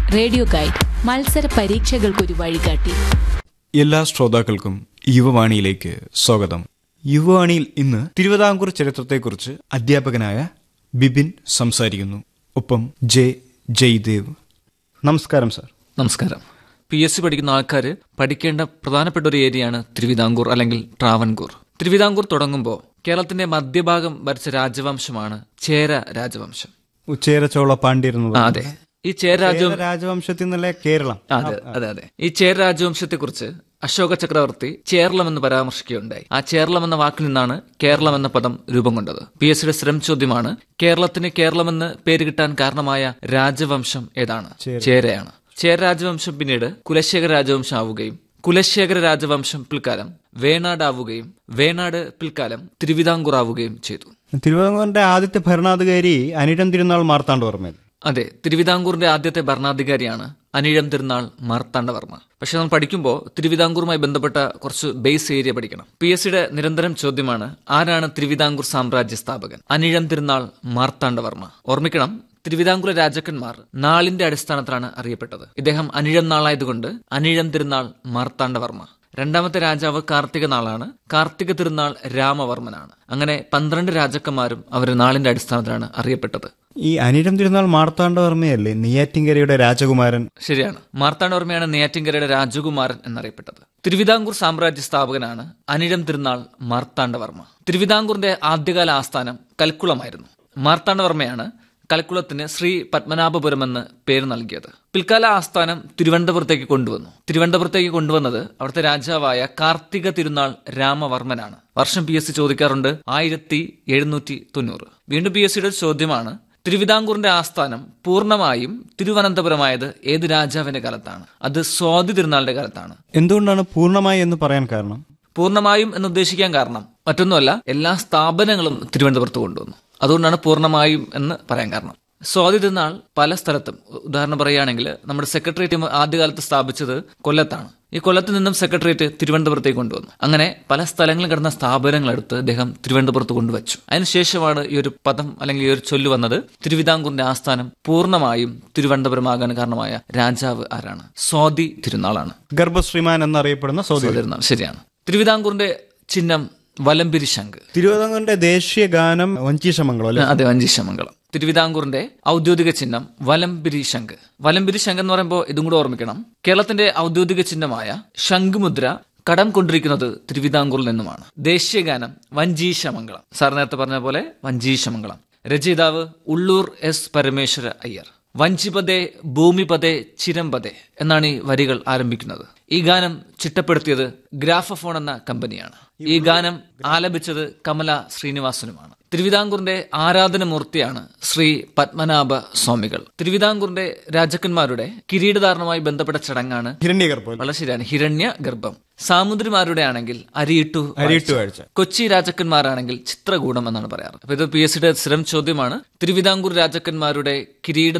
Radio guide മത്സര പരീക്ഷകൾക്കൊരു വഴികാട്ടി എല്ലാ ശ്രോതാക്കൾക്കും യുവവാണിയിലേക്ക് സ്വാഗതം യുവവാണിയിൽ ഇന്ന് തിരുവിതാംകൂർ ചരിത്രത്തെക്കുറിച്ച് അധ്യാപകനായ ബിപിൻ സംസാരിക്കുന്നു ഒപ്പം ജെ ജയ്ദേവ് നമസ്കാരം സാർ നമസ്കാരം പി എസ് സി പഠിക്കുന്ന ആൾക്കാർ പഠിക്കേണ്ട പ്രധാനപ്പെട്ട ഒരു ഏരിയയാണ് തിരുവിതാംകൂർ അല്ലെങ്കിൽ ട്രാവൻകൂർ തിരുവിതാംകൂർ തുടങ്ങുമ്പോൾ കേരളത്തിന്റെ മധ്യഭാഗം ഭരിച്ച രാജവംശമാണ് ചേര രാജവംശം ഉച്ചേര ചോള പാണ്ഡ്യർ എന്ന് ആ, പറയുന്നത്. അതെ ഈ ചേര രാജവം ചേര രാജവംശത്തിൽ നിന്നല്ലേ കേരളം അതെ അതെ അതെ ഈ ചേര രാജവംശത്തെ കുറിച്ച് അശോക ചക്രവർത്തി ചേരളം എന്ന് പരാമർശിക്കുകയുണ്ടായി ആ ചേരളം എന്ന വാക്കിൽ നിന്നാണ് കേരളം എന്ന പദം രൂപം കൊണ്ടത് പി എസ് സിയുടെ സ്ഥിരം ചോദ്യമാണ് കേരളത്തിന് കേരളമെന്ന് പേര് കിട്ടാൻ കാരണമായ രാജവംശം ഏതാണ് ചേരയാണ് ചേര രാജവംശം പിന്നീട് കുലശേഖര രാജവംശം ആവുകയും കുലശേഖര രാജവംശം പിൽക്കാലം വേണാടാവുകയും വേണാട് പിൽക്കാലം തിരുവിതാംകൂർ ആവുകയും ചെയ്തു തിരുവിതാംകൂറിന്റെ ആദ്യത്തെ ഭരണാധികാരി അനിഴം തിരുനാൾ മാർത്താണ്ഡവർമ്മ അതെ തിരുവിതാംകൂറിന്റെ ആദ്യത്തെ ഭരണാധികാരിയാണ് അനിഴം തിരുനാൾ മാർത്താണ്ഡവർമ്മ പക്ഷെ നമ്മൾ പഠിക്കുമ്പോൾ തിരുവിതാംകൂറുമായി ബന്ധപ്പെട്ട കുറച്ച് ബേസ് ഏരിയ പഠിക്കണം പി എസ് സിയുടെ നിരന്തരം ചോദ്യമാണ് ആരാണ് തിരുവിതാംകൂർ സാമ്രാജ്യ സ്ഥാപകൻ അനിഴം തിരുനാൾ മാർത്താണ്ഡവർമ്മ ഓർമ്മിക്കണം തിരുവിതാംകൂർ രാജാക്കന്മാർ നാളിന്റെ അടിസ്ഥാനത്തിലാണ് അറിയപ്പെട്ടത് ഇദ്ദേഹം അനിഴം നാളായതുകൊണ്ട് അനിഴം തിരുനാൾ മാർത്താണ്ഡവർമ്മ രണ്ടാമത്തെ രാജാവ് കാർത്തിക നാളാണ് കാർത്തിക തിരുനാൾ രാമവർമ്മനാണ് അങ്ങനെ പന്ത്രണ്ട് രാജാക്കന്മാരും അവർ നാളിന്റെ അടിസ്ഥാനത്തിലാണ് അറിയപ്പെട്ടത് ഈ അനിഴം തിരുനാൾ മാർത്താണ്ഡവർമ്മയല്ലേ നെയ്യാറ്റിൻകരയുടെ രാജകുമാരൻ ശരിയാണ് മാർത്താണ്ഡവർമ്മയാണ് നെയ്യാറ്റിൻകരയുടെ രാജകുമാരൻ എന്നറിയപ്പെട്ടത് തിരുവിതാംകൂർ സാമ്രാജ്യ സ്ഥാപകനാണ് അനിഴം തിരുനാൾ മാർത്താണ്ഡവർമ്മ തിരുവിതാംകൂറിന്റെ ആദ്യകാല ആസ്ഥാനം കൽക്കുളമായിരുന്നു മാർത്താണ്ഡവർമ്മയാണ് കൽക്കുളത്തിന് ശ്രീ പത്മനാഭപുരം എന്ന് പേര് നൽകിയത് പിൽക്കാല ആസ്ഥാനം തിരുവനന്തപുരത്തേക്ക് കൊണ്ടുവന്നു തിരുവനന്തപുരത്തേക്ക് കൊണ്ടുവന്നത് അവിടുത്തെ രാജാവായ കാർത്തിക തിരുനാൾ രാമവർമ്മനാണ് വർഷം പി എസ് സി ചോദിക്കാറുണ്ട് ആയിരത്തി എഴുന്നൂറ്റി തൊണ്ണൂറ് വീണ്ടും പി എസ് സിയുടെ ഒരു ചോദ്യമാണ് തിരുവിതാംകൂറിന്റെ ആസ്ഥാനം പൂർണ്ണമായും തിരുവനന്തപുരമായത് ഏത് രാജാവിന്റെ കാലത്താണ് അത് സ്വാതി തിരുനാളിന്റെ കാലത്താണ് എന്തുകൊണ്ടാണ് പൂർണ്ണമായി എന്ന് പറയാൻ കാരണം പൂർണ്ണമായും എന്ന് ഉദ്ദേശിക്കാൻ കാരണം മറ്റൊന്നുമല്ല എല്ലാ സ്ഥാപനങ്ങളും തിരുവനന്തപുരത്ത് കൊണ്ടുവന്നു അതുകൊണ്ടാണ് പൂർണ്ണമായും എന്ന് പറയാൻ കാരണം സ്വാതി തിരുനാൾ പല സ്ഥലത്തും ഉദാഹരണം പറയുകയാണെങ്കിൽ നമ്മുടെ സെക്രട്ടേറിയറ്റ് ആദ്യകാലത്ത് സ്ഥാപിച്ചത് കൊല്ലത്താണ് ഈ കൊല്ലത്ത് നിന്നും സെക്രട്ടേറിയറ്റ് തിരുവനന്തപുരത്തേക്ക് കൊണ്ടുവന്നു അങ്ങനെ പല സ്ഥലങ്ങളിൽ കിടന്ന സ്ഥാപനങ്ങളെടുത്ത് അദ്ദേഹം തിരുവനന്തപുരത്ത് കൊണ്ടുവച്ചു അതിനുശേഷമാണ് ഈ ഒരു പദം അല്ലെങ്കിൽ ഈ ഒരു ചൊല്ല് വന്നത് തിരുവിതാംകൂറിന്റെ ആസ്ഥാനം പൂർണ്ണമായും തിരുവനന്തപുരമാകാൻ കാരണമായ രാജാവ് ആരാണ് സ്വാതി തിരുനാളാണ് ഗർഭശ്രീമാൻ എന്നറിയപ്പെടുന്ന സൗദി തിരുനാൾ ശരിയാണ് തിരുവിതാംകൂറിന്റെ ചിഹ്നം വലംപിരി ശംഖ് തിരുവിതാംകൂറിന്റെ ദേശീയ ഗാനം വഞ്ചീശമംഗളം അല്ലെ അതെ വഞ്ചിശമംഗളം തിരുവിതാംകൂറിന്റെ ഔദ്യോഗിക ചിഹ്നം വലംപിരി ശംഖ് വലംപിരി ശംഖ് എന്ന് പറയുമ്പോൾ ഇതും കൂടെ ഓർമ്മിക്കണം കേരളത്തിന്റെ ഔദ്യോഗിക ചിഹ്നമായ ശംഖുമുദ്ര കടം കൊണ്ടിരിക്കുന്നത് തിരുവിതാംകൂറിൽ നിന്നുമാണ് ദേശീയ ഗാനം വഞ്ചീശമംഗളം സാർ നേരത്തെ പറഞ്ഞ പോലെ വഞ്ചീശമംഗളം രചയിതാവ് ഉള്ളൂർ എസ് പരമേശ്വര അയ്യർ വഞ്ചിപതേ ഭൂമിപതേ ചിരമ്പതേ എന്നാണ് ഈ വരികൾ ആരംഭിക്കുന്നത് ഈ ഗാനം ചിട്ടപ്പെടുത്തിയത് ഗ്രാഫഫോൺ എന്ന കമ്പനിയാണ് ഈ ഗാനം ആലപിച്ചത് കമല ശ്രീനിവാസനുമാണ് തിരുവിതാംകൂറിന്റെ ആരാധനമൂർത്തിയാണ് ശ്രീ പത്മനാഭ സ്വാമികൾ തിരുവിതാംകൂറിന്റെ രാജാക്കന്മാരുടെ കിരീടധാരണവുമായി ബന്ധപ്പെട്ട ചടങ്ങാണ് ഹിരണ്യഗർഭ വളരെ ശരിയാണ് ഹിരണ്യ ഗർഭം സാമുദ്രിമാരുടെ ആണെങ്കിൽ അരിയിട്ടു അരിയിട്ടു കാഴ്ച കൊച്ചി രാജാക്കന്മാരാണെങ്കിൽ ചിത്രകൂടം എന്നാണ് പറയാറ് അപ്പൊ ഇത് പി എസ് സിയുടെ സ്ഥിരം ചോദ്യമാണ് തിരുവിതാംകൂർ രാജാക്കന്മാരുടെ കിരീട